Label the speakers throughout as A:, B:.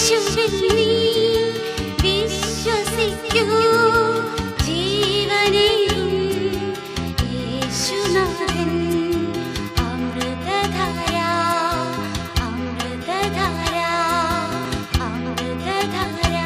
A: യേശുവിൽ നീ വിശ്വസിക്കൂ ജീവനെയും യേശുനാഥൻ അമൃതധാര അമൃതധാര അമൃതധാര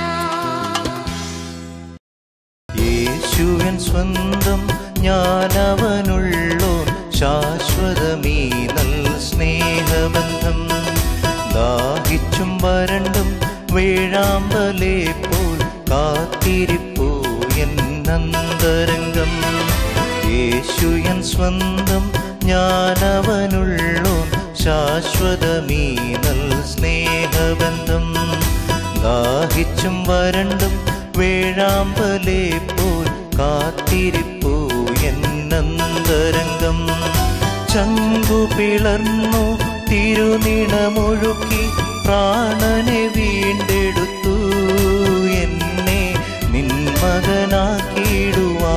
B: യേശുവൻ സ്വന്തം ഞാനവനുള്ളോ ശാശ്വതമീ നൽ സ്നേഹബന്ധം ദാഹിച്ചും വരണ്ടും വേഴാമ്പലേ പോൽ കാത്തിരിപ്പൂ എന്നന്തരംഗം യേശുയൻ സ്വന്തം ഞാനവനുള്ളോ ശാശ്വതമീ നൽ സ്നേഹബന്ധം ദാഹിച്ചും വരണ്ടും വേഴാമ്പലേ പോൽ കാത്തിരിപ്പൂ എന്നന്തരംഗം ചങ്കു പിളർന്നു തിരുനിണമൊഴുക്കി പ്രാണനെ വീണ്ടെടുത്തു എന്നെ നിന്മകനാക്കിയിടുവാ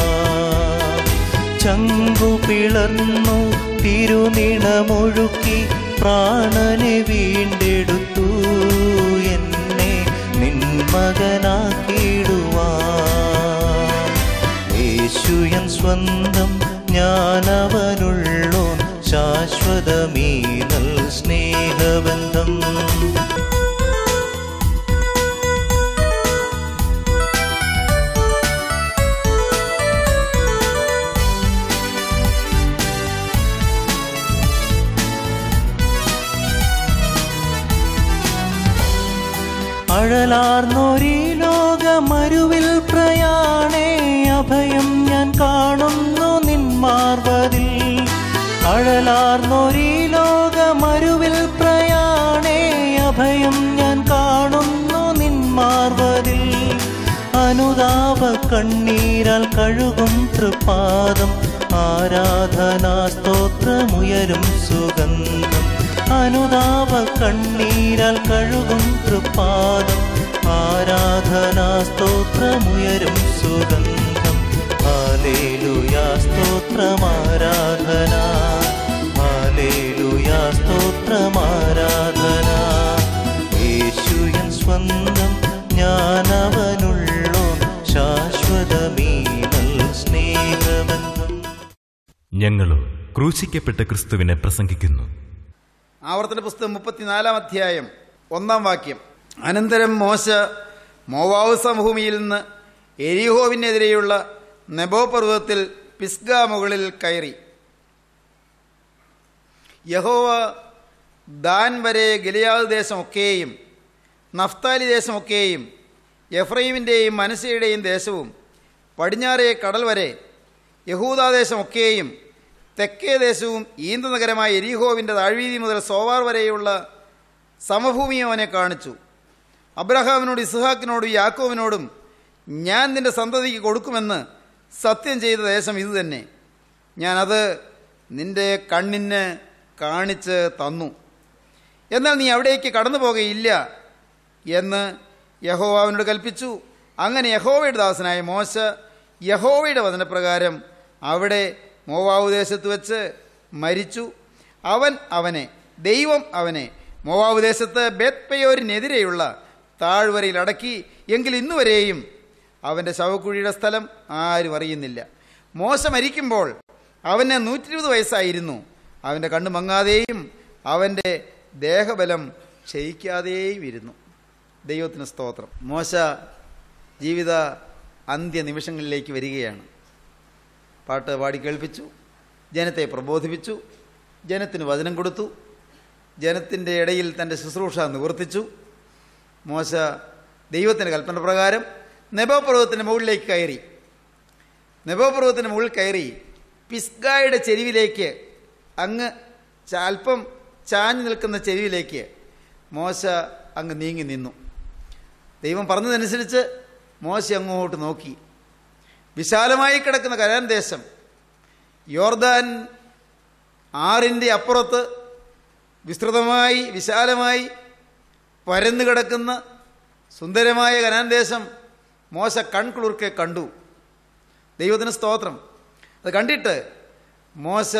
B: ചങ്കു പിളർന്നു തിരുനിണമൊഴുക്കി പ്രാണനെ വീണ്ടെടുത്തു എന്നെ നിന്മകനാക്കിയിടുവാ യേശുയൻ സ്വന്തം ഞാനവനുള്ളോ ശാശ്വതമീ നൽ സ്നേഹബന്ധം അഴലാർന്നൊരീ ലോകമരുവിൽ പ്രയാണേ അഭയം ഞാൻ കാണുന്നു നിന്മാർവതിൽ അഴലാർന്നൊരീ ലോകമരുവിൽ പ്രയാണേ അഭയം ഞാൻ കാണുന്നു നിന്മാർവതിൽ അനുതാപ കണ്ണീരാൽ കഴുകും തൃപാദം ആരാധനാ സ്തോത്രമുയരും സുഗന്ധം അനുതാപ കണ്ണീരാൽ കഴുകും തൃപാദം ആരാധനാ സ്തോത്രമുയരും സുഗന്ധം ഹാലേലുയാ സ്തോത്രമാരാധന ഹാലേലുയാ സ്തോത്രമാരാധന യേശുയൻ സ്വന്തം ഞാനവനുള്ളോ ശാശ്വതമീ നൽ സ്നേഹബന്ധം
C: ഞങ്ങളോ ക്രൂശിക്കപ്പെട്ട ക്രിസ്തുവിനെ പ്രസംഗിക്കുന്നു
D: ആവർത്തന പുസ്തകം മുപ്പത്തിനാലാം അധ്യായം ഒന്നാം വാക്യം അനന്തരം മോശ മോവാവ് സമഭൂമിയിൽ നിന്ന് എരിഹോവിനെതിരെയുള്ള നെബോ പർവ്വതത്തിൽ പിസ്ഗ മുകളിൽ കയറി യഹോവ ദാൻ വരെ ഗലിയാദ് ദേശമൊക്കെയും നഫ്താലി ദേശമൊക്കെയും എഫ്രൈമിൻ്റെയും മനസ്സയുടെയും ദേശവും പടിഞ്ഞാറേ കടൽ വരെ യഹൂദാദേശമൊക്കെയും തെക്കേ ദേശവും ഈന്ത നഗരമായ എരിഹോവിൻ്റെ താഴ്വീതി മുതൽ സോവാർ വരെയുള്ള സമഭൂമിയും അവനെ കാണിച്ചു അബ്രഹാമിനോട് ഇസ്ഹാക്കിനോടും യാക്കോവിനോടും ഞാൻ നിന്റെ സന്തതിക്ക് കൊടുക്കുമെന്ന് സത്യം ചെയ്ത ദേശം ഇത് തന്നെ ഞാനത് നിന്റെ കണ്ണിന് കാണിച്ച് തന്നു എന്നാൽ നീ അവിടേക്ക് കടന്നു പോകുകയില്ല എന്ന് യഹോവ അവനോട് കൽപ്പിച്ചു അങ്ങനെ യഹോവയുടെ ദാസനായ മോശ യഹോവയുടെ വചനപ്രകാരം അവിടെ മോവാവ് ദേശത്ത് വെച്ച് മരിച്ചു അവൻ അവനെ ദൈവം അവനെ മോവാവ് ദേശത്ത് ബേത്പയോരിനെതിരെയുള്ള താഴ്വരയിൽ അടക്കി എങ്കിൽ ഇന്നുവരെയും അവൻ്റെ ശവക്കുഴിയുടെ സ്ഥലം ആരും അറിയുന്നില്ല മോശ മരിക്കുമ്പോൾ അവന് നൂറ്റി ഇരുപത് വയസ്സായിരുന്നു അവൻ്റെ കണ്ണു മങ്ങാതെയും അവൻ്റെ ദേഹബലം ക്ഷയിക്കാതെയും ഇരുന്നു ദൈവത്തിന് സ്തോത്രം മോശ ജീവിത അന്ത്യനിമിഷങ്ങളിലേക്ക് വരികയാണ് പാട്ട് പാടി കേൾപ്പിച്ചു ജനത്തെ പ്രബോധിപ്പിച്ചു ജനത്തിന് വചനം കൊടുത്തു ജനത്തിൻ്റെ ഇടയിൽ തൻ്റെ ശുശ്രൂഷ നിവർത്തിച്ചു മോശ ദൈവത്തിൻ്റെ കൽപ്പന പ്രകാരം നെബോപർവ്വതത്തിൻ്റെ മുകളിലേക്ക് കയറി നെബോപർവ്വതത്തിൻ്റെ മുകളിൽ കയറി പിസ്ഗായുടെ ചെരുവിലേക്ക് അങ്ങ് ച- അല്പം ചാഞ്ഞു നിൽക്കുന്ന ചെരുവിലേക്ക് മോശ അങ്ങ് നീങ്ങി നിന്നു ദൈവം പറഞ്ഞതനുസരിച്ച് മോശ അങ്ങോട്ട് നോക്കി വിശാലമായി കിടക്കുന്ന കരാൻ ദേശം യോർദാൻ ആറിൻ്റെ അപ്പുറത്ത് വിസ്തൃതമായി വിശാലമായി പരന്നു കിടക്കുന്ന സുന്ദരമായ കനാൻ ദേശം മോശ കൺകുളിർക്കെ കണ്ടു ദൈവത്തിന് സ്തോത്രം അത് കണ്ടിട്ട് മോശ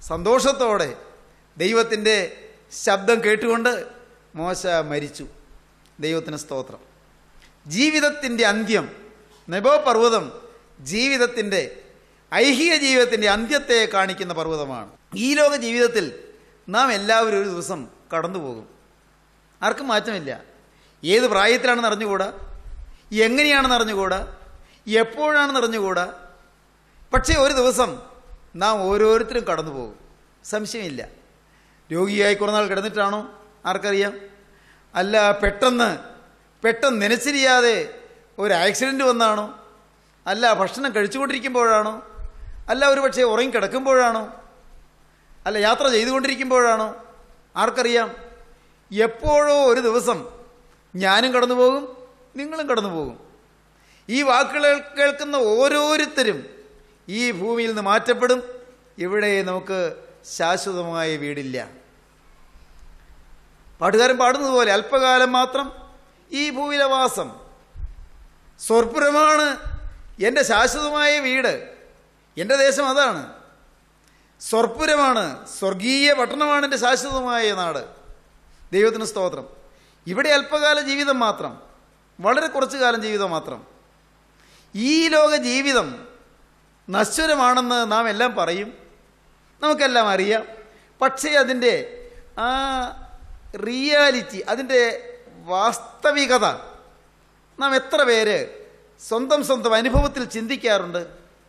D: സന്തോഷത്തോടെ ദൈവത്തിൻ്റെ ശബ്ദം കേട്ടുകൊണ്ട് മോശ മരിച്ചു ദൈവത്തിന് സ്തോത്രം ജീവിതത്തിൻ്റെ അന്ത്യം നെബോ പർവ്വതം ജീവിതത്തിൻ്റെ ഐഹിക ജീവിതത്തിൻ്റെ അന്ത്യത്തെ കാണിക്കുന്ന പർവ്വതമാണ് ഈ ലോക ജീവിതത്തിൽ നാം എല്ലാവരും ഒരു ദിവസം കടന്നു പോകും ആർക്കും മാറ്റമില്ല ഏത് പ്രായത്തിലാണെന്ന് അറിഞ്ഞുകൂടാ എങ്ങനെയാണെന്ന് അറിഞ്ഞുകൂടാ എപ്പോഴാണെന്ന് അറിഞ്ഞുകൂടാ പക്ഷേ ഒരു ദിവസം നാം ഓരോരുത്തരും കടന്നു പോകും സംശയമില്ല രോഗിയായി കുറേ നാൾ കിടന്നിട്ടാണോ ആർക്കറിയാം അല്ല പെട്ടെന്ന് പെട്ടെന്ന് നനച്ചിരിയാതെ ഒരു ആക്സിഡൻറ്റ് വന്നാണോ അല്ല ഭക്ഷണം കഴിച്ചുകൊണ്ടിരിക്കുമ്പോഴാണോ അല്ല ഒരു പക്ഷേ ഉറങ്ങി കിടക്കുമ്പോഴാണോ അല്ല യാത്ര ചെയ്തുകൊണ്ടിരിക്കുമ്പോഴാണോ ആർക്കറിയാം എപ്പോഴോ ഒരു ദിവസം ഞാനും കടന്നു പോകും നിങ്ങളും കടന്നു പോകും ഈ വാക്കുകൾ കേൾക്കുന്ന ഓരോരുത്തരും ഈ ഭൂമിയിൽ നിന്ന് മാറ്റപ്പെടും ഇവിടെ നമുക്ക് ശാശ്വതമായ വീടില്ല പാട്ടുകാരൻ പാടുന്നത് പോലെ അല്പകാലം മാത്രം ഈ ഭൂമിയിലെ വാസം സ്വർപ്പുരമാണ് എൻ്റെ ശാശ്വതമായ വീട് എൻ്റെ ദേശം അതാണ് സ്വർപ്പുരമാണ് സ്വർഗീയ പട്ടണമാണ് എൻ്റെ ശാശ്വതമായ നാട് ദൈവത്തിന് സ്തോത്രം ഇവിടെ അല്പകാല ജീവിതം മാത്രം വളരെ കുറച്ചു കാലം ജീവിതം മാത്രം ഈ ലോക ജീവിതം നശ്വരമാണെന്ന് നാം എല്ലാം പറയും നമുക്കെല്ലാം അറിയാം പക്ഷേ അതിൻ്റെ ആ റിയാലിറ്റി അതിൻ്റെ വാസ്തവികത നാം എത്ര പേര് സ്വന്തം സ്വന്തം അനുഭവത്തിൽ ചിന്തിക്കാറുണ്ട്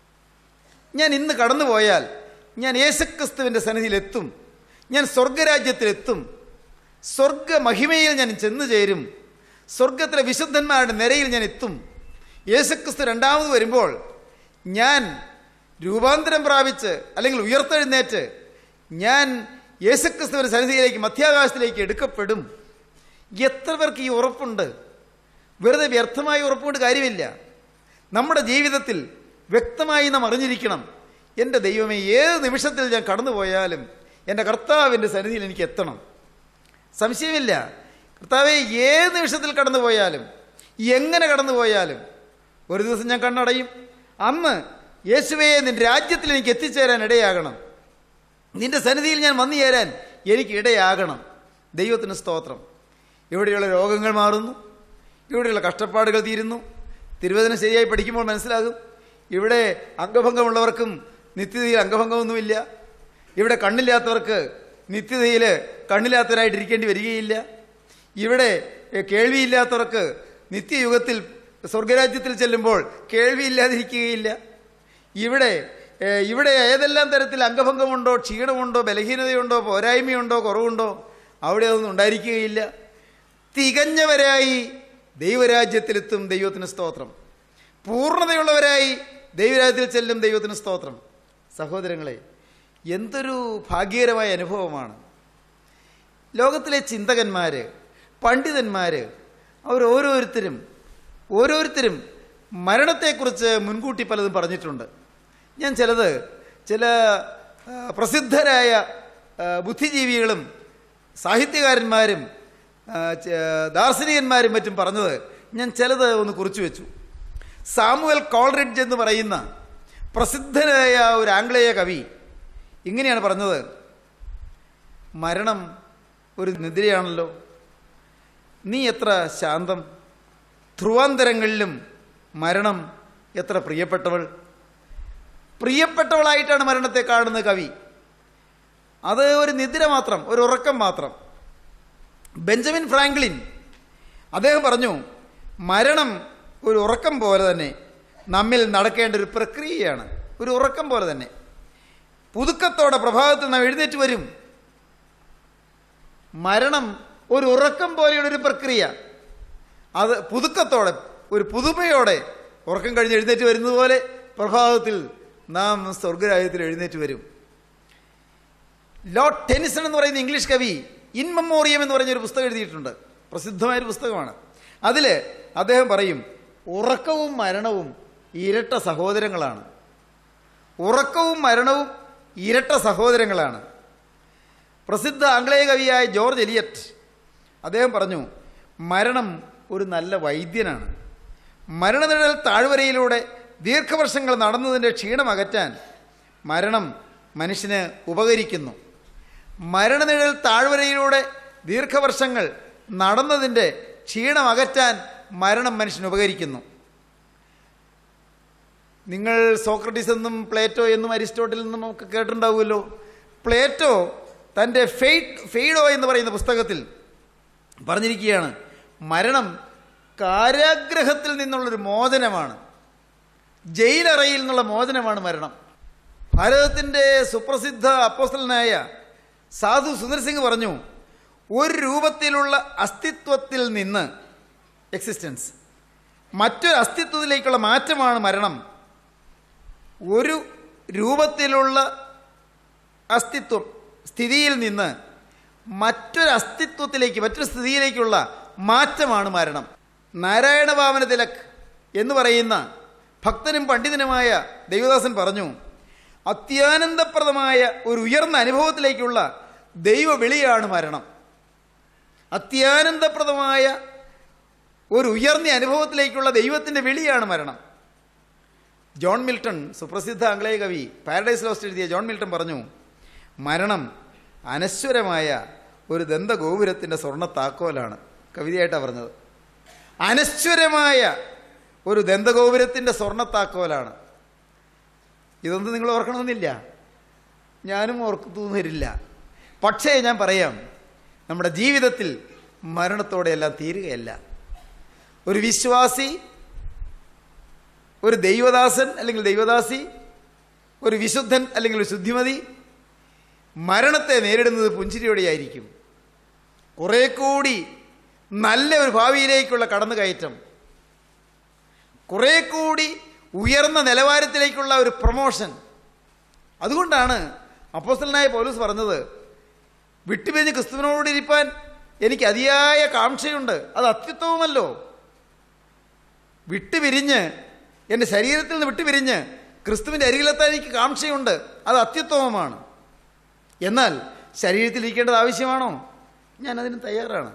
D: ഞാൻ ഇന്ന് കടന്നുപോയാൽ ഞാൻ യേശുക്രിസ്തുവിൻ്റെ സന്നിധിയിലെത്തും ഞാൻ സ്വർഗരാജ്യത്തിലെത്തും സ്വർഗ മഹിമയിൽ ഞാൻ ചെന്നു ചേരും സ്വർഗത്തിലെ വിശുദ്ധന്മാരുടെ നിരയിൽ ഞാൻ എത്തും യേശുക്രിസ്തു രണ്ടാമത് വരുമ്പോൾ ഞാൻ രൂപാന്തരം പ്രാപിച്ച് അല്ലെങ്കിൽ ഉയർത്തെഴുന്നേറ്റ് ഞാൻ യേശുക്രിസ്തുവിൻ്റെ സന്നിധിയിലേക്ക് മധ്യാകാശത്തിലേക്ക് എടുക്കപ്പെടും എത്ര പേർക്ക് ഈ ഉറപ്പുണ്ട് വെറുതെ വ്യർത്ഥമായ ഉറപ്പുകൊണ്ട് കാര്യമില്ല നമ്മുടെ ജീവിതത്തിൽ വ്യക്തമായി നാം അറിഞ്ഞിരിക്കണം എൻ്റെ ദൈവമേ ഏത് നിമിഷത്തിൽ ഞാൻ കടന്നുപോയാലും എൻ്റെ കർത്താവിൻ്റെ സന്നിധിയിൽ എനിക്ക് എത്തണം സംശയമില്ല കർത്താവെ ഏത് നിമിഷത്തിൽ കടന്നുപോയാലും എങ്ങനെ കടന്നുപോയാലും ഒരു ദിവസം ഞാൻ കണ്ണടയും അന്ന് യേശുവേ നിന്റെ രാജ്യത്തിൽ എനിക്ക് എത്തിച്ചേരാൻ ഇടയാകണം നിന്റെ സന്നിധിയിൽ ഞാൻ വന്നു ചേരാൻ എനിക്ക് ഇടയാകണം ദൈവത്തിന് സ്തോത്രം ഇവിടെയുള്ള രോഗങ്ങൾ മാറുന്നു ഇവിടെയുള്ള കഷ്ടപ്പാടുകൾ തീരുന്നു തിരുവചനം ശരിയായി പഠിക്കുമ്പോൾ മനസ്സിലാകും ഇവിടെ അംഗഭംഗമുള്ളവർക്കും നിത്യതയിൽ അംഗഭംഗമൊന്നുമില്ല ഇവിടെ കണ്ണില്ലാത്തവർക്ക് നിത്യതയിൽ കണ്ണില്ലാത്തവരായിട്ട് ഇരിക്കേണ്ടി വരികയില്ല ഇവിടെ എ, കേൾവിയില്ലാത്തവർക്ക് നിത്യയുഗത്തിൽ സ്വർഗരാജ്യത്തിൽ ചെല്ലുമ്പോൾ കേൾവിയില്ലാതിരിക്കുകയില്ല ഇവിടെ ഏ, ഇവിടെ ഏതെല്ലാം തരത്തിൽ അംഗഭംഗമുണ്ടോ ക്ഷീണമുണ്ടോ ബലഹീനതയുണ്ടോ പോരായ്മയുണ്ടോ കുറവുണ്ടോ അവിടെ അതൊന്നും ഉണ്ടായിരിക്കുകയില്ല തികഞ്ഞവരായി ദൈവരാജ്യത്തിലെത്തും ദൈവത്തിന് സ്തോത്രം പൂർണ്ണതയുള്ളവരായി ദൈവരാജ്യത്തിൽ ചെല്ലും ദൈവത്തിന് സ്തോത്രം സഹോദരങ്ങളെ എന്തൊരു ഭാഗ്യകരമായ അനുഭവമാണ് ലോകത്തിലെ ചിന്തകന്മാർ പണ്ഡിതന്മാർ അവർ ഓരോരുത്തരും ഓരോരുത്തരും മരണത്തെക്കുറിച്ച് മുൻകൂട്ടി പലതും പറഞ്ഞിട്ടുണ്ട് ഞാൻ ചിലത് ചില ആ, പ്രസിദ്ധരായ ആ, ബുദ്ധിജീവികളും സാഹിത്യകാരന്മാരും ആ, ച- ദാർശനികന്മാരും മറ്റും പറഞ്ഞത് ഞാൻ ചിലത് ഒന്ന് കുറിച്ചു വെച്ചു സാമുവൽ കോൾറിഡ്ജ് എന്ന് പറയുന്ന പ്രസിദ്ധനായ ഒരു ആംഗ്ലേയ കവി ഇങ്ങനെയാണ് പറഞ്ഞത് മരണം ഒരു നിദ്രയാണല്ലോ നീ എത്ര ശാന്തം ധ്രുവാന്തരങ്ങളിലും മരണം എത്ര പ്രിയപ്പെട്ടവൾ പ്രിയപ്പെട്ടവളായിട്ടാണ് മരണത്തെ കാണുന്നത് കവി അത് ഒരു നിദ്ര മാത്രം ഒരു ഉറക്കം മാത്രം ബെഞ്ചമിൻ ഫ്രാങ്ക്ലിൻ അദ്ദേഹം പറഞ്ഞു മരണം ഒരു ഉറക്കം പോലെ തന്നെ നമ്മിൽ നടക്കേണ്ട ഒരു പ്രക്രിയയാണ് ഒരു ഉറക്കം പോലെ തന്നെ പുതുക്കത്തോടെ പ്രഭാതത്തിൽ നാം എഴുന്നേറ്റ് വരും മരണം ഒരു ഉറക്കം പോലെയുള്ള ഒരു പ്രക്രിയ അത് പുതുക്കത്തോടെ ഒരു പുതുമയോടെ ഉറക്കം കഴിഞ്ഞ് എഴുന്നേറ്റ് വരുന്നത് പോലെ പ്രഭാതത്തിൽ നാം സ്വർഗരാജ്യത്തിൽ എഴുന്നേറ്റ് വരും ലോർഡ് ടെനിസൺ എന്ന് പറയുന്ന ഇംഗ്ലീഷ് കവി ഇൻ മെമ്മോറിയം എന്ന് പറഞ്ഞൊരു പുസ്തകം എഴുതിയിട്ടുണ്ട് പ്രസിദ്ധമായൊരു പുസ്തകമാണ് അതിൽ അദ്ദേഹം പറയും ഉറക്കവും മരണവും ഇരട്ട സഹോദരങ്ങളാണ് ഉറക്കവും മരണവും ഇരട്ട സഹോദരങ്ങളാണ് പ്രസിദ്ധ ആംഗ്ലേയ കവിയായ ജോർജ് എലിയറ്റ് അദ്ദേഹം പറഞ്ഞു മരണം ഒരു നല്ല വൈദ്യനാണ് മരണനിഴൽ താഴ്വരയിലൂടെ ദീർഘവർഷങ്ങൾ നടന്നതിൻ്റെ ക്ഷീണം അകറ്റാൻ മരണം മനുഷ്യന് ഉപകരിക്കുന്നു മരണനിഴൽ താഴ്വരയിലൂടെ ദീർഘവർഷങ്ങൾ നടന്നതിൻ്റെ ക്ഷീണം അകറ്റാൻ മരണം മനുഷ്യന് ഉപകരിക്കുന്നു നിങ്ങൾ സോക്രട്ടീസ് എന്നും പ്ലേറ്റോ എന്നും അരിസ്റ്റോട്ടിൽ നിന്നും ഒക്കെ കേട്ടിട്ടുണ്ടാവുമല്ലോ പ്ലേറ്റോ തൻ്റെ ഫെയ്റ്റ് ഫെയ്ഡോ എന്ന് പറയുന്ന പുസ്തകത്തിൽ പറഞ്ഞിരിക്കുകയാണ് മരണം കാരാഗ്രഹത്തിൽ നിന്നുള്ളൊരു മോചനമാണ് ജയിലറയിൽ നിന്നുള്ള മോചനമാണ് മരണം ഭാരതത്തിൻ്റെ സുപ്രസിദ്ധ അപ്പോസ്റ്റലനായ സാധു സുന്ദർ സിംഗ് പറഞ്ഞു ഒരു രൂപത്തിലുള്ള അസ്തിത്വത്തിൽ നിന്ന് എക്സിസ്റ്റൻസ് മറ്റൊരു അസ്തിത്വത്തിലേക്കുള്ള മാറ്റമാണ് മരണം ഒരു രൂപത്തിലുള്ള അസ്തിത്വം സ്ഥിതിയിൽ നിന്ന് മറ്റൊരു അസ്തിത്വത്തിലേക്ക് മറ്റൊരു സ്ഥിതിയിലേക്കുള്ള മാറ്റമാണ് മരണം നാരായണ വാമന തിലക് എന്ന് പറയുന്ന ഭക്തനും പണ്ഡിതനുമായ ദൈവദാസൻ പറഞ്ഞു അത്യാനന്ദപ്രദമായ ഒരു ഉയർന്ന അനുഭവത്തിലേക്കുള്ള ദൈവ വിളിയാണ് മരണം അത്യാനന്ദപ്രദമായ ഒരു ഉയർന്ന അനുഭവത്തിലേക്കുള്ള ദൈവത്തിൻ്റെ വിളിയാണ് മരണം ജോൺ മിൽട്ടൺ സുപ്രസിദ്ധ ആംഗ്ലേയ കവി പാരഡൈസ് ലോസ്റ്റ് എഴുതിയ ജോൺ മിൽട്ടൺ പറഞ്ഞു മരണം അനശ്വരമായ ഒരു ദന്തഗോപുരത്തിൻ്റെ സ്വർണ്ണ താക്കോലാണ് കവിതയായിട്ടാണ് പറഞ്ഞത് അനശ്വരമായ ഒരു ദന്തഗോപുരത്തിൻ്റെ സ്വർണ്ണ താക്കോലാണ് ഇതൊന്നും നിങ്ങൾ ഓർക്കണമെന്നില്ല ഞാനും ഓർത്തു വരില്ല പക്ഷേ ഞാൻ പറയാം നമ്മുടെ ജീവിതത്തിൽ മരണത്തോടെ എല്ലാം തീരുകയല്ല ഒരു വിശ്വാസി ഒരു ദൈവദാസൻ അല്ലെങ്കിൽ ദൈവദാസി ഒരു വിശുദ്ധൻ അല്ലെങ്കിൽ ഒരു ശുദ്ധിമതി മരണത്തെ നേരിടുന്നത് പുഞ്ചിരിയോടെയായിരിക്കും കുറെ കൂടി നല്ല ഒരു ഭാവിയിലേക്കുള്ള കടന്നുകയറ്റം കുറെ കൂടി ഉയർന്ന നിലവാരത്തിലേക്കുള്ള ഒരു പ്രൊമോഷൻ അതുകൊണ്ടാണ് അപ്പോസ്റ്റലനായ പൗലൂസ് പറഞ്ഞത് വിട്ടുപിരിഞ്ഞ് ക്രിസ്തുവിനോടിരിപ്പാൻ എനിക്ക് അതിയായ കാംക്ഷയുണ്ട് അത് അത്യുത്തമമല്ലോ വിട്ടുപിരിഞ്ഞ് എൻ്റെ ശരീരത്തിൽ നിന്ന് വിട്ടുപിരിഞ്ഞ് ക്രിസ്തുവിൻ്റെ അരികിലെത്താൻ എനിക്ക് കാംക്ഷയുണ്ട് അത് അത്യുത്തമമാണ് എന്നാൽ ശരീരത്തിൽ ഇരിക്കേണ്ടത് ആവശ്യമാണോ ഞാൻ അതിന് തയ്യാറാണ്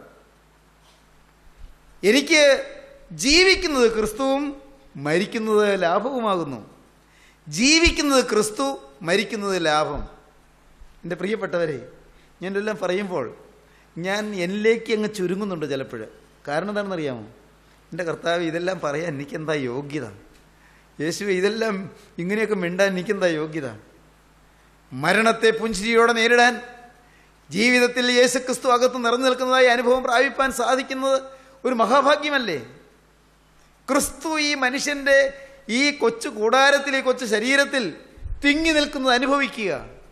D: എനിക്ക് ജീവിക്കുന്നത് ക്രിസ്തുവും മരിക്കുന്നത് ലാഭവുമാകുന്നു ജീവിക്കുന്നത് ക്രിസ്തു മരിക്കുന്നത് ലാഭം എൻ്റെ പ്രിയപ്പെട്ടവരെ ഞാനെല്ലാം പറയുമ്പോൾ ഞാൻ എന്നിലേക്ക് അങ്ങ് ചുരുങ്ങുന്നുണ്ട് ചിലപ്പോൾ കാരണം എന്താണെന്നറിയാമോ എൻ്റെ കർത്താവ് ഇതെല്ലാം പറയാൻ എനിക്കെന്താ യോഗ്യത യേശു ഇതെല്ലാം ഇങ്ങനെയൊക്കെ മിണ്ടാൻ എനിക്കെന്താ യോഗ്യത മരണത്തെ പുഞ്ചിരിയോടെ നേരിടാൻ ജീവിതത്തിൽ യേശുക്രിസ്തു അകത്ത് നിറഞ്ഞു നിൽക്കുന്നതായി അനുഭവം പ്രാപിപ്പാൻ സാധിക്കുന്നത് ഒരു മഹാഭാഗ്യമല്ലേ ക്രിസ്തു ഈ മനുഷ്യന്റെ ഈ കൊച്ചു കൂടാരത്തിൽ ഈ കൊച്ചു ശരീരത്തിൽ തിങ്ങി നിൽക്കുന്നത് അനുഭവിക്കുക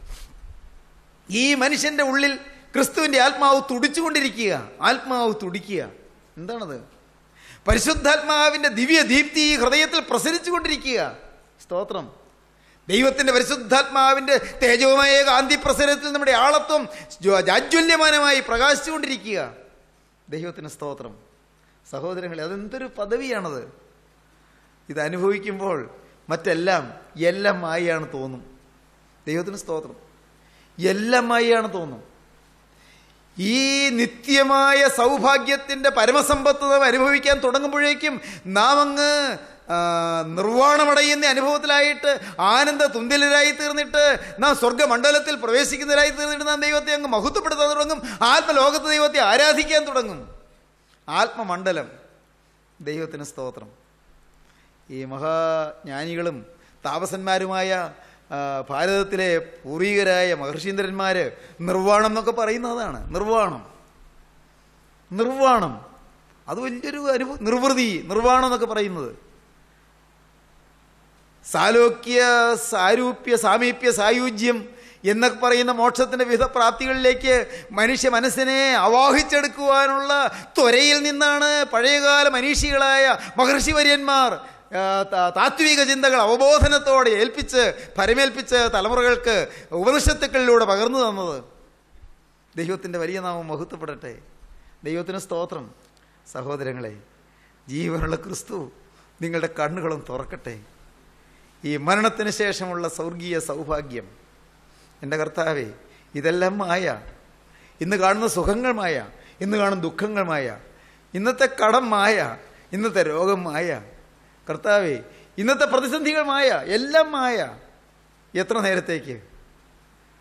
D: ഈ മനുഷ്യന്റെ ഉള്ളിൽ ക്രിസ്തുവിന്റെ ആത്മാവ് തുടിച്ചുകൊണ്ടിരിക്കുക ആത്മാവ് തുടിക്കുക എന്താണത് പരിശുദ്ധാത്മാവിന്റെ ദിവ്യ ദീപ്തി ഈ ഹൃദയത്തിൽ പ്രസരിച്ചുകൊണ്ടിരിക്കുക സ്തോത്രം ദൈവത്തിന്റെ പരിശുദ്ധാത്മാവിന്റെ തേജവുമായ കാന്തി പ്രസരത്തിൽ നമ്മുടെ ആളത്വം ജാജ്വല്യമാനമായി പ്രകാശിച്ചുകൊണ്ടിരിക്കുക ദൈവത്തിന് സ്തോത്രം സഹോദരങ്ങളെ അതെന്തൊരു പദവിയാണത് ഇത് അനുഭവിക്കുമ്പോൾ മറ്റെല്ലാം എല്ലാം മായാണ് തോന്നും ദൈവത്തിന് സ്തോത്രം എല്ലാം മായാണ് തോന്നും ഈ നിത്യമായ സൗഭാഗ്യത്തിന്റെ പരമസമ്പത്ത് നാം അനുഭവിക്കാൻ തുടങ്ങുമ്പോഴേക്കും നാം അങ്ങ് ആ, നിർവ്വാണമടയുന്ന അനുഭവത്തിലായിട്ട് ആനന്ദ തുന്തിലരായി തീർന്നിട്ട് നാം സ്വർഗമണ്ഡലത്തിൽ പ്രവേശിക്കുന്നവരായി തീർന്നിട്ട് നാം ദൈവത്തെ അങ്ങ് മഹത്വപ്പെടുത്താൻ തുടങ്ങും ആത്മലോകത്ത് ദൈവത്തെ ആരാധിക്കാൻ തുടങ്ങും ആത്മമണ്ഡലം ദൈവത്തിന് സ്തോത്രം ഈ മഹാജ്ഞാനികളും താപസന്മാരുമായ ആ, ഭാരതത്തിലെ പൂർവികരായ മഹർഷീന്ദ്രന്മാർ നിർവ്വാണം എന്നൊക്കെ പറയുന്നതാണ് നിർവ്വാണം നിർവ്വാണം അത് വലിയൊരു അനുഭവം നിർവൃതി നിർവ്വാണം എന്നൊക്കെ പറയുന്നത് സാലോക്യ സാരൂപ്യ സാമീപ്യ സായുജ്യം എന്നൊക്കെ പറയുന്ന മോക്ഷത്തിന്റെ വിവിധ പ്രാപ്തികളിലേക്ക് മനുഷ്യ മനസ്സിനെ അവാഹിച്ചെടുക്കുവാനുള്ള ത്വരയിൽ നിന്നാണ് പഴയകാല മനീഷികളായ മഹർഷിവര്യന്മാർ ആ, താ- താത്വിക ചിന്തകൾ അവബോധനത്തോടെ ഏൽപ്പിച്ച് പരമേൽപ്പിച്ച് തലമുറകൾക്ക് ഉപനിഷത്തുക്കളിലൂടെ പകർന്നു തന്നത് ദൈവത്തിൻ്റെ വലിയ നാമം മഹത്വപ്പെടട്ടെ ദൈവത്തിന് സ്തോത്രം സഹോദരങ്ങളെ ജീവനുള്ള ക്രിസ്തു നിങ്ങളുടെ കണ്ണുകളും തുറക്കട്ടെ ഈ മരണത്തിന് ശേഷമുള്ള സ്വർഗീയ സൗഭാഗ്യം എൻ്റെ കർത്താവേ ഇതെല്ലാം മായ ഇന്ന് കാണുന്ന സുഖങ്ങൾ മായ ഇന്ന് കാണുന്ന ദുഃഖങ്ങൾ മായ ഇന്നത്തെ കടം മായ ഇന്നത്തെ രോഗം മായ കർത്താവേ ഇന്നത്തെ പ്രതിസന്ധികൾ മായ എല്ലാം മായ എത്ര നേരത്തേക്ക്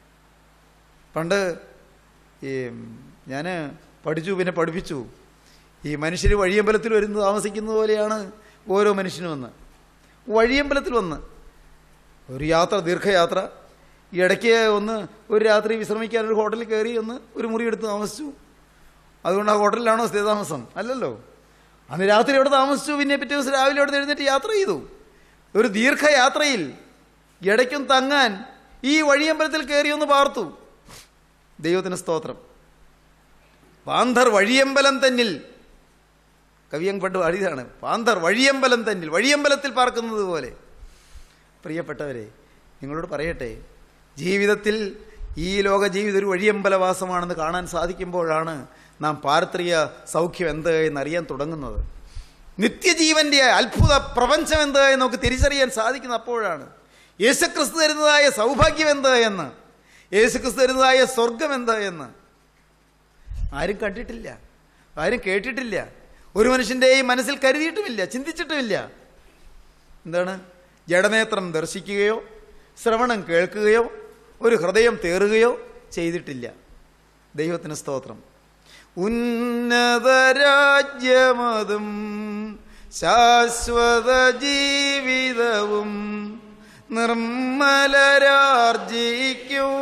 D: പണ്ട് ഈ ഞാൻ പഠിച്ചു പിന്നെ പഠിപ്പിച്ചു ഈ മനുഷ്യർ വഴിയമ്പലത്തിൽ വരുന്ന താമസിക്കുന്നത് പോലെയാണ് ഓരോ മനുഷ്യനും വന്ന് വഴിയമ്പലത്തിൽ വന്ന് ഒരു യാത്ര ദീർഘയാത്ര ഈ ഇടയ്ക്ക് ഒന്ന് ഒരു രാത്രി വിശ്രമിക്കാൻ ഒരു ഹോട്ടലിൽ കയറി ഒന്ന് ഒരു മുറി എടുത്ത് താമസിച്ചു അതുകൊണ്ട് ആ ഹോട്ടലിലാണോ സ്ഥിരതാമസം അല്ലല്ലോ അന്ന് രാത്രി അവിടെ താമസിച്ചു പിന്നെ പിറ്റേ ദിവസം രാവിലെ അവിടെ എഴുന്നേറ്റ് യാത്ര ചെയ്തു ഒരു ദീർഘയാത്രയിൽ ഇടയ്ക്കും തങ്ങാൻ ഈ വഴിയമ്പലത്തിൽ കയറി ഒന്ന് പാർത്തു ദൈവത്തിന് സ്തോത്രം പാന്തർ വഴിയമ്പലം തന്നിൽ കവിയൻ പണ്ട് പാടിയതാണ് പാന്തർ വഴിയമ്പലം തന്നിൽ വഴിയമ്പലത്തിൽ പാർക്കുന്നത് പോലെ പ്രിയപ്പെട്ടവരെ നിങ്ങളോട് പറയട്ടെ ജീവിതത്തിൽ ഈ ലോക ജീവിതം ഒരു വഴിയമ്പലവാസമാണെന്ന് കാണാൻ സാധിക്കുമ്പോഴാണ് നാം പാരത്രിക സൗഖ്യം എന്ത് എന്നറിയാൻ തുടങ്ങുന്നത് നിത്യജീവന്റെ അത്ഭുത പ്രപഞ്ചം എന്ത് എന്ന് നമുക്ക് തിരിച്ചറിയാൻ സാധിക്കുന്ന അപ്പോഴാണ് യേശുക്രിസ്തു തരുന്നതായ സൗഭാഗ്യം എന്ത് എന്ന് യേശുക്രിസ്തു തരുന്നതായ സ്വർഗം എന്ത് എന്ന് ആരും കണ്ടിട്ടില്ല ആരും കേട്ടിട്ടില്ല ഒരു മനുഷ്യൻ്റെയും മനസ്സിൽ കരുതിയിട്ടുമില്ല ചിന്തിച്ചിട്ടുമില്ല എന്താണ് ജഡനേത്രം ദർശിക്കുകയോ ശ്രവണം കേൾക്കുകയോ ഒരു ഹൃദയം തേറുകയോ ചെയ്തിട്ടില്ല ദൈവത്തിന് സ്തോത്രം ഉന്നതരാജ്യമതും ശാശ്വത ജീവിതവും നിർമ്മലരാർജിക്കും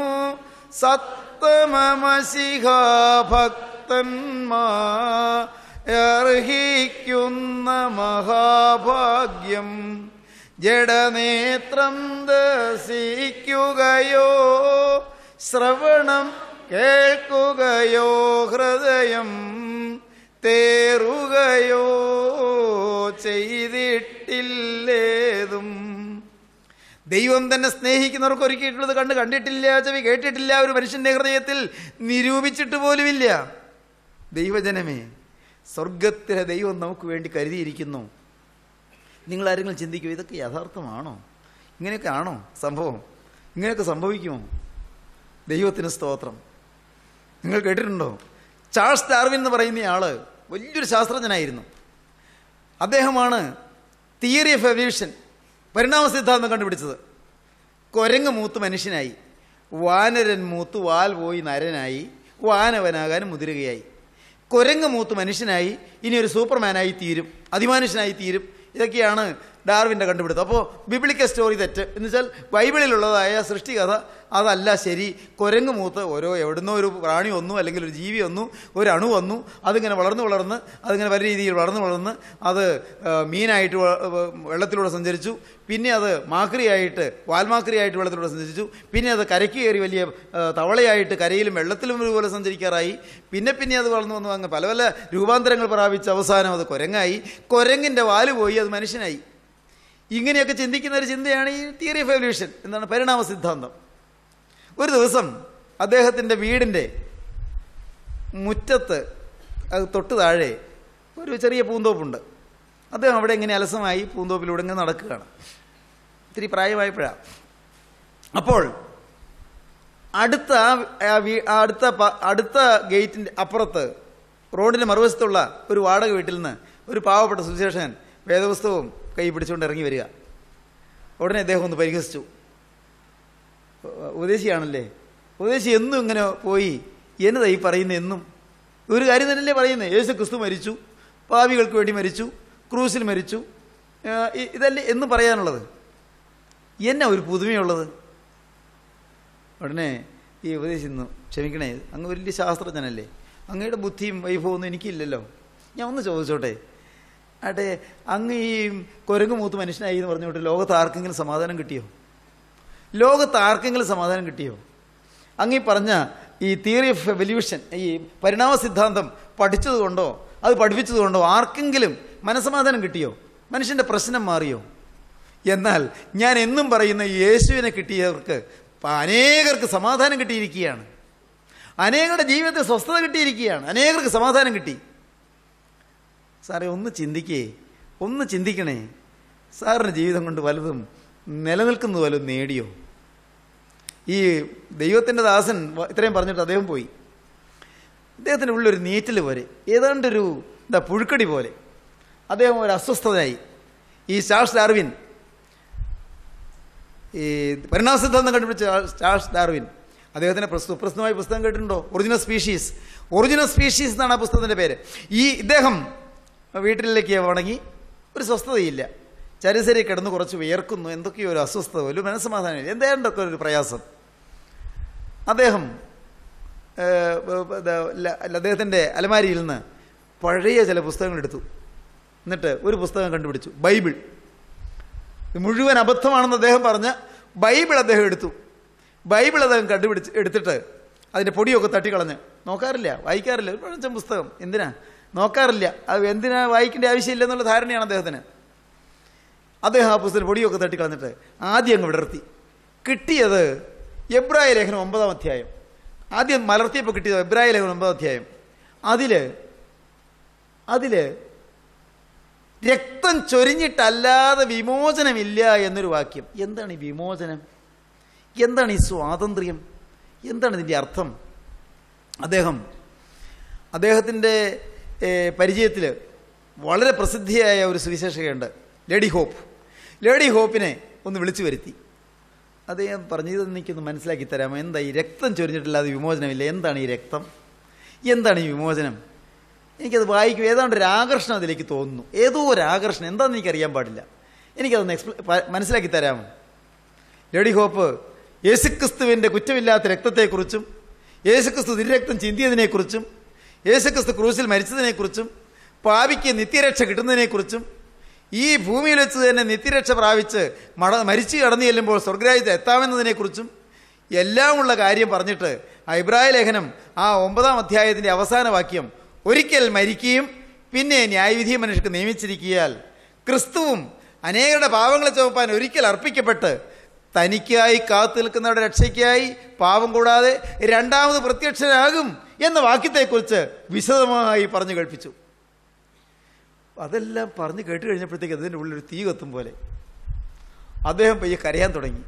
D: സത്തമമശിഹാഭക്തന്മാർഹിക്കുന്ന മഹാഭാഗ്യം ജഡനേത്രം ദർശിക്കുകയോ ശ്രവണം കേൾക്കുകയോ ഹൃദയം തേറുകയോ ചെയ്തിട്ടില്ലേതും ദൈവം തന്നെ സ്നേഹിക്കുന്നവർക്ക് ഒരുക്കിയിട്ടുള്ളത് കണ്ട് കണ്ടിട്ടില്ല ചെവി കേട്ടിട്ടില്ല ഒരു മനുഷ്യന്റെ ഹൃദയത്തിൽ നിരൂപിച്ചിട്ട് പോലുമില്ല ദൈവജനമേ സ്വർഗത്തിലെ ദൈവം നമുക്ക് വേണ്ടി കരുതിയിരിക്കുന്നു നിങ്ങൾ ആരെങ്കിലും ചിന്തിക്കുമോ ഇതൊക്കെ യഥാർത്ഥമാണോ ഇങ്ങനെയൊക്കെ ആണോ സംഭവം ഇങ്ങനെയൊക്കെ സംഭവിക്കുമോ ദൈവത്തിന് സ്തോത്രം നിങ്ങൾ കേട്ടിട്ടുണ്ടോ ചാൾസ് ഡാർവിൻ എന്ന് പറയുന്ന ആള് വലിയൊരു ശാസ്ത്രജ്ഞനായിരുന്നു അദ്ദേഹമാണ് തിയറി ഓഫ് എവല്യൂഷൻ പരിണാമ സിദ്ധാന്തം കണ്ടുപിടിച്ചത് കൊരങ്ങ് മൂത്ത് മനുഷ്യനായി വാനരൻ മൂത്ത് വാൽ പോയി നരനായി വാനവനാകാൻ മുതിരുകയായി കൊരങ്ങ് മൂത്ത് മനുഷ്യനായി ഇനി ഒരു സൂപ്പർമാനായി തീരും അതിമാനുഷ്യനായി തീരും ഇതൊക്കെയാണ് ഡാർവിൻ്റെ കണ്ടുപിടുത്തം അപ്പോൾ ബിബ്ലിക്ക സ്റ്റോറി തെറ്റ് എന്ന് വെച്ചാൽ ബൈബിളിലുള്ളതായ സൃഷ്ടികഥ അതല്ല ശരി കുരങ്ങ് മൂത്ത് ഓരോ എവിടുന്നോ ഒരു പ്രാണി വന്നു അല്ലെങ്കിൽ ഒരു ജീവി വന്നു ഒരു അണു വന്നു അതിങ്ങനെ വളർന്നു വളർന്ന് അതിങ്ങനെ പല രീതിയിൽ വളർന്നു വളർന്ന് അത് ആ, മീനായിട്ട് വ- വ- വെള്ളത്തിലൂടെ സഞ്ചരിച്ചു പിന്നെ അത് മാക്രിയായിട്ട് വാൽമാക്രിയായിട്ട് വെള്ളത്തിലൂടെ സഞ്ചരിച്ചു പിന്നെ അത് കരയ്ക്ക് കയറി വലിയ ആ, തവളയായിട്ട് കരയിലും വെള്ളത്തിലും ഒരുപോലെ സഞ്ചരിക്കാറായി പിന്നെ പിന്നെ അത് വളർന്നു വന്നു അങ്ങ് പല പല രൂപാന്തരങ്ങൾ പ്രാപിച്ച് അവസാനം അത് കുരങ്ങായി കുരങ്ങിൻ്റെ വാല് പോയി അത് മനുഷ്യനായി ഇങ്ങനെയൊക്കെ ചിന്തിക്കുന്ന ഒരു ചിന്തയാണ് ഈ തിയറി ഓഫ് എവല്യൂഷൻ എന്താണ് പരിണാമ സിദ്ധാന്തം ഒരു ദിവസം അദ്ദേഹത്തിൻ്റെ വീടിൻ്റെ മുറ്റത്ത് അത് തൊട്ട് താഴെ ഒരു ചെറിയ പൂന്തോപ്പുണ്ട് അദ്ദേഹം അവിടെ ഇങ്ങനെ അലസമായി പൂന്തോപ്പിലൂടെ ഇങ്ങനെ നടക്കുകയാണ് ഇത്തിരി പ്രായമായപ്പോഴാണ് അപ്പോൾ അടുത്ത ആ- ആ വീ- ആ അടുത്ത പ- അടുത്ത ഗേറ്റിൻ്റെ അപ്പുറത്ത് റോഡിൻ്റെ മറുവശത്തുള്ള ഒരു വാടക വീട്ടിൽ നിന്ന് ഒരു പാവപ്പെട്ട സുവിശേഷൻ വേദപുസ്തകവും കൈ പിടിച്ചുകൊണ്ട് ഇറങ്ങി വരിക ഉടനെ അദ്ദേഹം ഒന്ന് പരിഹസിച്ചു ഉപദേശിയാണല്ലേ ഉപദേശി എന്നും ഇങ്ങനെ പോയി എന്നതാ ഈ പറയുന്നത് എന്നും ഒരു കാര്യം തന്നെയല്ലേ പറയുന്നത് യേശു ക്രിസ്തു മരിച്ചു പാവികൾക്ക് വേണ്ടി മരിച്ചു ക്രൂസിൽ മരിച്ചു ആ, ഇ- ഇതല്ലേ എന്നും പറയാനുള്ളത് എന്നാ ഒരു പുതുമയുള്ളത് ഉടനെ ഈ ഉപദേശിക്കുന്നു ക്ഷമിക്കണേ അങ്ങ് വലിയ ശാസ്ത്രജ്ഞനല്ലേ അങ്ങയുടെ ബുദ്ധിയും വൈഭവവും ഒന്നും എനിക്കില്ലല്ലോ ഞാൻ ഒന്ന് ചോദിച്ചോട്ടെ ആട്ടെ അങ്ങ് ഈ കുരങ്ങ് മൂത്ത് മനുഷ്യനായി എന്ന് പറഞ്ഞുകൊണ്ട് ലോകത്ത് ആർക്കെങ്കിലും സമാധാനം കിട്ടിയോ ലോകത്ത് ആർക്കെങ്കിലും സമാധാനം കിട്ടിയോ അങ്ങ് ഈ പറഞ്ഞ ഈ തിയറി ഓഫ് എവല്യൂഷൻ ഈ പരിണാമ സിദ്ധാന്തം പഠിച്ചതുകൊണ്ടോ അത് പഠിപ്പിച്ചതുകൊണ്ടോ ആർക്കെങ്കിലും മനസമാധാനം കിട്ടിയോ മനുഷ്യന്റെ പ്രശ്നം മാറിയോ എന്നാൽ ഞാൻ എന്നും പറയുന്ന ഈ യേശുവിനെ കിട്ടിയവർക്ക് പ- അനേകർക്ക് സമാധാനം കിട്ടിയിരിക്കുകയാണ് അനേകരുടെ ജീവിതത്തിൽ സ്വസ്ഥത കിട്ടിയിരിക്കുകയാണ് അനേകർക്ക് സമാധാനം കിട്ടി സാറേ ഒന്ന് ചിന്തിക്കേ ഒന്ന് ചിന്തിക്കണേ സാറിൻ്റെ ജീവിതം കൊണ്ട് വലുതും നിലനിൽക്കുന്നത് വലുതും നേടിയോ ഈ ദൈവത്തിൻ്റെ ദാസൻ വ- ഇത്രയും പറഞ്ഞിട്ട് അദ്ദേഹം പോയി അദ്ദേഹത്തിൻ്റെ ഉള്ളൊരു നീറ്റൽ പോലെ ഏതാണ്ടൊരു എന്താ പുഴുക്കടി പോലെ അദ്ദേഹം ഒരു അസ്വസ്ഥതയായി ഈ ചാൾസ് ഡാർവിൻ ഈ പരിണാമ സിദ്ധാന്തം കണ്ടുപിടിച്ച ആൾ ചാൾസ് ഡാർവിൻ അദ്ദേഹത്തിൻ്റെ പ്രസ്തു പ്രസ്തുതമായ പുസ്തകം കേട്ടിട്ടുണ്ടോ ഒറിജിനൽ സ്പീഷീസ് ഒറിജിനൽ സ്പീഷീസ് എന്നാണ് ആ പുസ്തകത്തിൻ്റെ പേര് ഈ ഇദ്ദേഹം വീട്ടിലേക്ക് വണങ്ങി ഒരു സ്വസ്ഥതയില്ല ചരിസരി കിടന്ന് കുറച്ച് വിയർക്കുന്നു എന്തൊക്കെയോ ഒരു അസ്വസ്ഥത ഒരു മനസ്സമാധാനമില്ല എന്തെങ്കിലുമൊക്കെ ഒരു പ്രയാസം അദ്ദേഹം ഏഹ്, ഇത് ല- അദ്ദേഹത്തിൻ്റെ അലമാരിയിൽ നിന്ന് പഴയ ചില പുസ്തകങ്ങൾ എടുത്തു എന്നിട്ട് ഒരു പുസ്തകം കണ്ടുപിടിച്ചു ബൈബിൾ ഇത് മുഴുവൻ അബദ്ധമാണെന്ന് അദ്ദേഹം പറഞ്ഞ ബൈബിൾ അദ്ദേഹം എടുത്തു ബൈബിൾ അദ്ദേഹം കണ്ടുപിടിച്ച് എടുത്തിട്ട് അതിൻ്റെ പൊടിയൊക്കെ തട്ടിക്കളഞ്ഞ് നോക്കാറില്ല വായിക്കാറില്ല ഒരു പഴഞ്ചൻ പുസ്തകം എന്തിനാ നോക്കാറില്ല അത് എന്തിനാ വായിക്കേണ്ട ആവശ്യമില്ല എന്നുള്ള ധാരണയാണ് അദ്ദേഹത്തിന് അദ്ദേഹം ആ പുസ്തകം പൊടിയൊക്കെ തട്ടിക്കളഞ്ഞിട്ട് ആദ്യം അങ്ങ് വിടർത്തി കിട്ടിയത് എബ്രായ ലേഖനം ഒമ്പതാം അധ്യായം ആദ്യം മലർത്തിയപ്പോൾ കിട്ടിയത് എബ്രായ ലേഖനം ഒമ്പതാം അധ്യായം അതില് അതില് രക്തം ചൊരിഞ്ഞിട്ടല്ലാതെ വിമോചനമില്ല എന്നൊരു വാക്യം എന്താണ് ഈ വിമോചനം എന്താണ് ഈ സ്വാതന്ത്ര്യം എന്താണ് ഇതിൻ്റെ അർത്ഥം അദ്ദേഹം അദ്ദേഹത്തിൻ്റെ പരിചയത്തിൽ വളരെ പ്രസിദ്ധിയായ ഒരു സുവിശേഷകയുണ്ട് ലേഡി ഹോപ്പ് ലേഡി ഹോപ്പിനെ ഒന്ന് വിളിച്ചു വരുത്തി അദ്ദേഹം പറഞ്ഞത് എനിക്കൊന്ന് മനസ്സിലാക്കി തരാമോ എന്താ ഈ രക്തം ചൊരിഞ്ഞിട്ടില്ലാതെ വിമോചനമില്ല എന്താണ് ഈ രക്തം എന്താണ് ഈ വിമോചനം എനിക്കത് വായിക്കും ഏതാണ്ട് ഒരു ആകർഷണം അതിലേക്ക് തോന്നുന്നു ഏതോ ഒരു ആകർഷണം എന്താണെന്ന് എനിക്കറിയാൻ പാടില്ല എനിക്കതൊന്ന് എക്സ്പ്ലെ പ- മനസ്സിലാക്കി തരാമോ ലേഡി ഹോപ്പ് യേശുക്രിസ്തുവിൻ്റെ കുറ്റമില്ലാത്ത രക്തത്തെക്കുറിച്ചും യേശുക്രിസ്തു തിരുരക്തം ചിന്തിയതിനെക്കുറിച്ചും യേശുക്രിസ്തു ക്രൂശിൽ മരിച്ചതിനെക്കുറിച്ചും പാപിക്ക് നിത്യരക്ഷ കിട്ടുന്നതിനെക്കുറിച്ചും ഈ ഭൂമിയിൽ വെച്ച് തന്നെ നിത്യരക്ഷ പ്രാപിച്ച് മട മരിച്ചു കടന്നു ചെല്ലുമ്പോൾ സ്വർഗരാജ്യത്ത് എത്താമെന്നതിനെക്കുറിച്ചും എല്ലാമുള്ള കാര്യം പറഞ്ഞിട്ട് ആ ഇബ്രാഹിം ലേഖനം ആ ഒമ്പതാം അധ്യായത്തിൻ്റെ അവസാന വാക്യം ഒരിക്കൽ മരിക്കുകയും പിന്നെ ന്യായവിധി മനുഷ്യർക്ക് നിയമിച്ചിരിക്കിയാൽ ക്രിസ്തുവും അനേകരുടെ പാവങ്ങളെ ചുമപ്പാൻ ഒരിക്കൽ അർപ്പിക്കപ്പെട്ട് തനിക്കായി കാത്തു നിൽക്കുന്നവരുടെ രക്ഷയ്ക്കായി പാവം കൂടാതെ രണ്ടാമത് പ്രത്യക്ഷനാകും എന്ന വാക്യത്തെക്കുറിച്ച് വിശദമായി പറഞ്ഞു കേൾപ്പിച്ചു അതെല്ലാം പറഞ്ഞു കേട്ട് കഴിഞ്ഞപ്പോഴത്തേക്ക് അതിൻ്റെ ഉള്ളിൽ ഒരു തീ കത്തും പോലെ അദ്ദേഹം പയ്യെ കരയാൻ തുടങ്ങി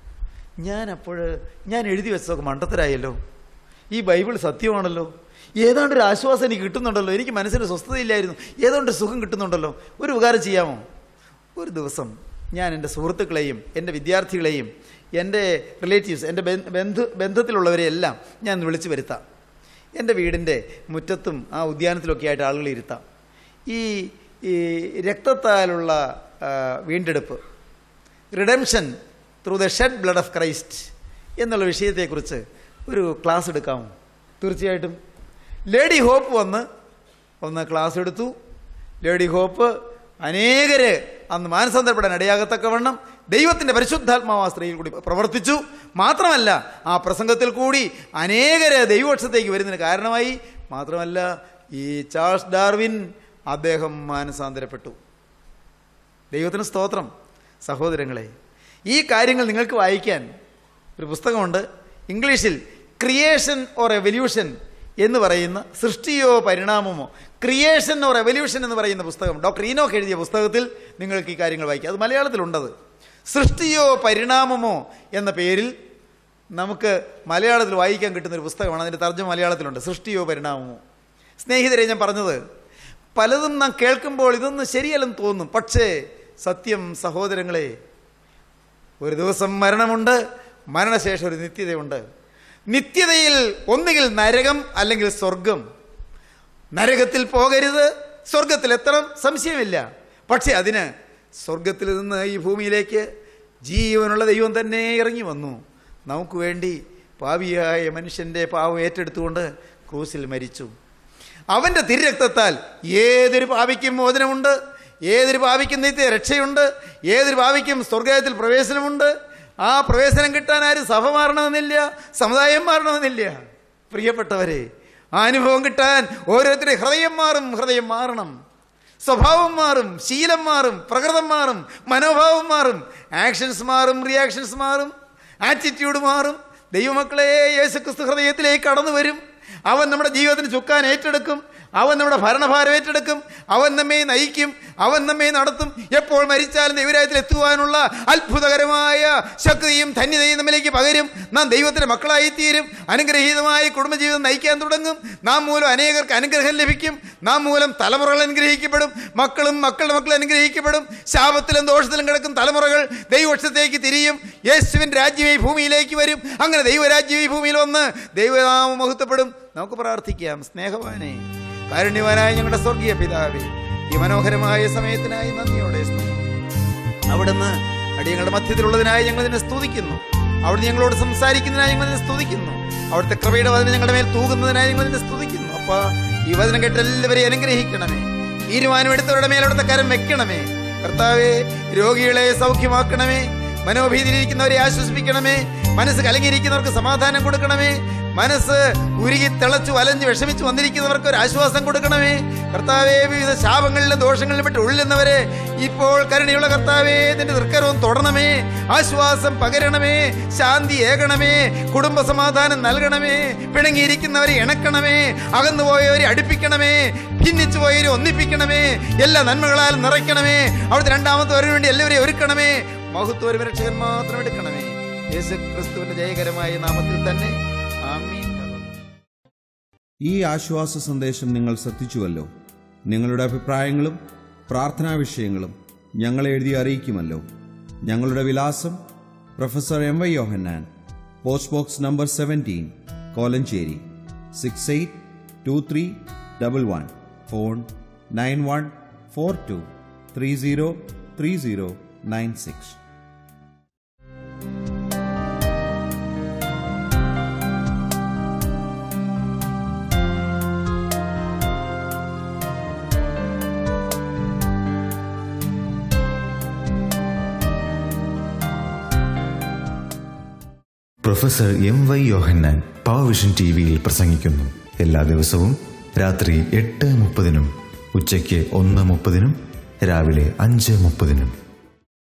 D: ഞാൻ അപ്പോൾ ഞാൻ എഴുതി വെച്ചതൊക്കെ മണ്ടത്തരായല്ലോ ഈ ബൈബിൾ സത്യമാണല്ലോ ഏതാണ്ട് ഒരു ആശ്വാസം എനിക്ക് കിട്ടുന്നുണ്ടല്ലോ എനിക്ക് മനസ്സിന് സ്വസ്ഥതയില്ലായിരുന്നു ഏതാണ്ട് ഒരു സുഖം കിട്ടുന്നുണ്ടല്ലോ ഒരു ഉപകാരം ചെയ്യാമോ ഒരു ദിവസം ഞാൻ എൻ്റെ സുഹൃത്തുക്കളെയും എൻ്റെ വിദ്യാർത്ഥികളെയും എൻ്റെ റിലേറ്റീവ്സ് എൻ്റെ ബന്ധ- ബന്ധു ബന്ധത്തിലുള്ളവരെയെല്ലാം ഞാൻ വിളിച്ചു വരുത്താം എൻ്റെ വീടിൻ്റെ മുറ്റത്തും ആ ഉദ്യാനത്തിലൊക്കെ ആയിട്ട് ആളുകളെ ഇരുത്താം ഈ ഈ രക്തത്താലുള്ള ആ, വീണ്ടെടുപ്പ് redemption through the shed blood of Christ എന്നുള്ള വിഷയത്തെക്കുറിച്ച് ഒരു ക്ലാസ് എടുക്കാമോ തീർച്ചയായിട്ടും ലേഡി ഹോപ്പ് വന്ന് ഒന്ന് ക്ലാസ് എടുത്തു ലേഡി ഹോപ്പ് അനേകര് അന്ന് മാനസാന്തരപ്പെടാൻ ഇടയാകത്തക്കവണ്ണം ദൈവത്തിന്റെ പരിശുദ്ധാത്മാവ് ആ സ്ത്രീയിൽ കൂടി പ്രവർത്തിച്ചു മാത്രമല്ല ആ പ്രസംഗത്തിൽ കൂടി അനേകര് ദൈവപക്ഷത്തേക്ക് വരുന്നതിന് കാരണമായി മാത്രമല്ല ഈ ചാൾസ് ഡാർവിൻ അദ്ദേഹം മാനസാന്തരപ്പെട്ടു ദൈവത്തിന് സ്തോത്രം സഹോദരങ്ങളെ ഈ കാര്യങ്ങൾ നിങ്ങൾക്ക് വായിക്കാൻ ഒരു പുസ്തകമുണ്ട് ഇംഗ്ലീഷിൽ ക്രിയേഷൻ ഓർ എവല്യൂഷൻ എന്ന് പറയുന്ന സൃഷ്ടിയോ പരിണാമമോ ക്രിയേഷൻ ഓർ എവല്യൂഷൻ എന്ന് പറയുന്ന പുസ്തകം ഡോക്ടർ ഈനോക്ക് എഴുതിയ പുസ്തകത്തിൽ നിങ്ങൾക്ക് ഈ കാര്യങ്ങൾ വായിക്കാം അത് മലയാളത്തിലുണ്ടത് സൃഷ്ടിയോ പരിണാമമോ എന്ന പേരിൽ നമുക്ക് മലയാളത്തിൽ വായിക്കാൻ കിട്ടുന്ന ഒരു പുസ്തകമാണ് അതിൻ്റെ തർജ്ജമ മലയാളത്തിലുണ്ട് സൃഷ്ടിയോ പരിണാമമോ സ്നേഹിതരെ ഞാൻ പറഞ്ഞത് പലതും നാം കേൾക്കുമ്പോൾ ഇതൊന്നും ശരിയല്ലെന്ന് തോന്നും പക്ഷേ സത്യം സഹോദരങ്ങളെ ഒരു ദിവസം മരണമുണ്ട് മരണശേഷം ഒരു നിത്യതയുണ്ട് നിത്യതയിൽ ഒന്നുകിൽ നരകം അല്ലെങ്കിൽ സ്വർഗം നരകത്തിൽ പോകരുത് സ്വർഗത്തിൽ എത്തണം സംശയമില്ല പക്ഷെ അതിന് സ്വർഗത്തിൽ നിന്ന് ഈ ഭൂമിയിലേക്ക് ജീവനുള്ള ദൈവം തന്നെ ഇറങ്ങി വന്നു നമുക്ക് വേണ്ടി പാവിയായ മനുഷ്യൻ്റെ പാവം ഏറ്റെടുത്തുകൊണ്ട് ക്രൂസിൽ മരിച്ചു അവൻ്റെ തിരുരക്തത്താൽ ഏതൊരു പാപിക്കും മോചനമുണ്ട് ഏതൊരു പാപിക്കും നിത്യ രക്ഷയുണ്ട് ഏതൊരു പാപിക്കും സ്വർഗത്തിൽ പ്രവേശനമുണ്ട് ആ പ്രവേശനം കിട്ടാൻ ആരും സഭ മാറണമെന്നില്ല സമുദായം മാറണമെന്നില്ല പ്രിയപ്പെട്ടവരെ ആ അനുഭവം കിട്ടാൻ ഓരോരുത്തരുടെ ഹൃദയം മാറും ഹൃദയം മാറണം സ്വഭാവം മാറും ശീലം മാറും പ്രകൃതം മാറും മനോഭാവം മാറും ആക്ഷൻസ് മാറും റിയാക്ഷൻസ് മാറും ആറ്റിറ്റ്യൂഡ് മാറും ദൈവമക്കളെ യേശുക്രിസ്തു ഹൃദയത്തിലേക്ക് കടന്നു വരും അവൻ നമ്മുടെ ജീവിതത്തിന് ചുക്കാൻ ഏറ്റെടുക്കും അവൻ നമ്മുടെ ഭരണഭാരം ഏറ്റെടുക്കും അവൻ നമ്മെ നയിക്കും അവൻ നമ്മെ നടത്തും എപ്പോൾ മരിച്ചാലും ദൈവരാജ്യത്തിൽ എത്തുവാനുള്ള അത്ഭുതകരമായ ശക്തിയും ധന്യതയും നമ്മിലേക്ക് പകരും നാം ദൈവത്തിന്റെ മക്കളായി തീരും അനുഗ്രഹീതമായ കുടുംബജീവിതം നയിക്കാൻ തുടങ്ങും നാം മൂലം അനേകർക്ക് അനുഗ്രഹം ലഭിക്കും നാം മൂലം തലമുറകൾ അനുഗ്രഹിക്കപ്പെടും മക്കളും മക്കളുടെ മക്കൾ അനുഗ്രഹിക്കപ്പെടും ശാപത്തിലും ദോഷത്തിലും കിടക്കും തലമുറകൾ ദൈവപക്ഷത്തേക്ക് തിരിയും യേശുവിൻ രാജ്യം ഈ ഭൂമിയിലേക്ക് വരും അങ്ങനെ ദൈവരാജ്യം ഈ ഭൂമിയിൽ വന്ന് ദൈവനാമം മഹത്വപ്പെടും നമുക്ക് പ്രാർത്ഥിക്കാം സ്നേഹവാനെ കാരുണ്യവാനായ ഞങ്ങളുടെ സ്വർഗീയ പിതാവേ ഈ മനോഹരമായ സമയത്തിനായി നന്ദിയോടെ സ്തുതിക്കുന്നു അവിടുന്ന് അടിയങ്ങളുടെ മധ്യത്തിലുള്ളതിനായി ഞങ്ങൾ ഇതിനെ സ്തുതിക്കുന്നു അവിടുന്ന് ഞങ്ങളോട് സംസാരിക്കുന്നതിനായി ഞങ്ങൾ ഇതിനെ സ്തുതിക്കുന്നു അവിടുത്തെ കൃപയുടെ വചനം ഞങ്ങളുടെ മേൽ തൂകുന്നതിനായി ഞങ്ങൾ ഇതിനെ സ്തുതിക്കുന്നു അപ്പ ഈ വചനം കേട്ട് എല്ലാവരെയും അനുഗ്രഹിക്കണമേ തീരുമാനമെടുത്തവരുടെ മേൽ അവിടുത്തെ കരം വെക്കണമേ കർത്താവെ രോഗികളെ സൗഖ്യമാക്കണമേ മനോഭീതിയിലിരിക്കുന്നവരെ ആശ്വസിപ്പിക്കണമേ മനസ്സ് കലങ്ങിയിരിക്കുന്നവർക്ക് സമാധാനം കൊടുക്കണമേ മനസ്സ് ഉരുകി തിളച്ചു വലഞ്ഞ് വിഷമിച്ച് വന്നിരിക്കുന്നവർക്ക് ഒരു ആശ്വാസം കൊടുക്കണമേ കർത്താവെ വിവിധ ശാപങ്ങളിലും ദോഷങ്ങളിലും വിട്ട് ഉള്ളുന്നവരെ ഇപ്പോൾ കരുണയുള്ള കർത്താവെ നിന്റെ തൃക്കരവും തുടരണമേ ആശ്വാസം പകരണമേ ശാന്തി ഏകണമേ കുടുംബ സമാധാനം നൽകണമേ പിണങ്ങിയിരിക്കുന്നവരെ ഇണക്കണമേ അകന്നുപോയവരെ അടുപ്പിക്കണമേ ഭിന്നിച്ചു പോയവരെ ഒന്നിപ്പിക്കണമേ എല്ലാ നന്മകളാലും നിറയ്ക്കണമേ അവിടുത്തെ രണ്ടാമത്തെ വരവിന് വേണ്ടി എല്ലാവരെയും ഒരുക്കണമേ മഹത്വ ഒരു രക്ഷകൻ മാത്രം എടുക്കണമേ യേശു ക്രിസ്തുവിന്റെ ജയകരമായ നാമത്തിൽ തന്നെ ആമീൻ
A: ഈ ആശ്വാസ സന്ദേശം നിങ്ങൾ ശ്രദ്ധിച്ചുവല്ലോ നിങ്ങളുടെ അഭിപ്രായങ്ങളും പ്രാർത്ഥനാ വിഷയങ്ങളും ഞങ്ങളെ എഴുതി അറിയിക്കുമല്ലോ ഞങ്ങളുടെ വിലാസം professor M Y Yohannan post box number seventeen Kolenchery six eight two three double one phone nine one four two three zero three zero nine six
E: professor M Y Yohannan power vision T വിയിൽ പ്രസംഗിക്കുന്നു എല്ലാ ദിവസവും രാത്രി എട്ട് മുപ്പതിനും ഉച്ചയ്ക്ക് ഒന്ന് മുപ്പതിനും രാവിലെ അഞ്ച് മുപ്പതിനും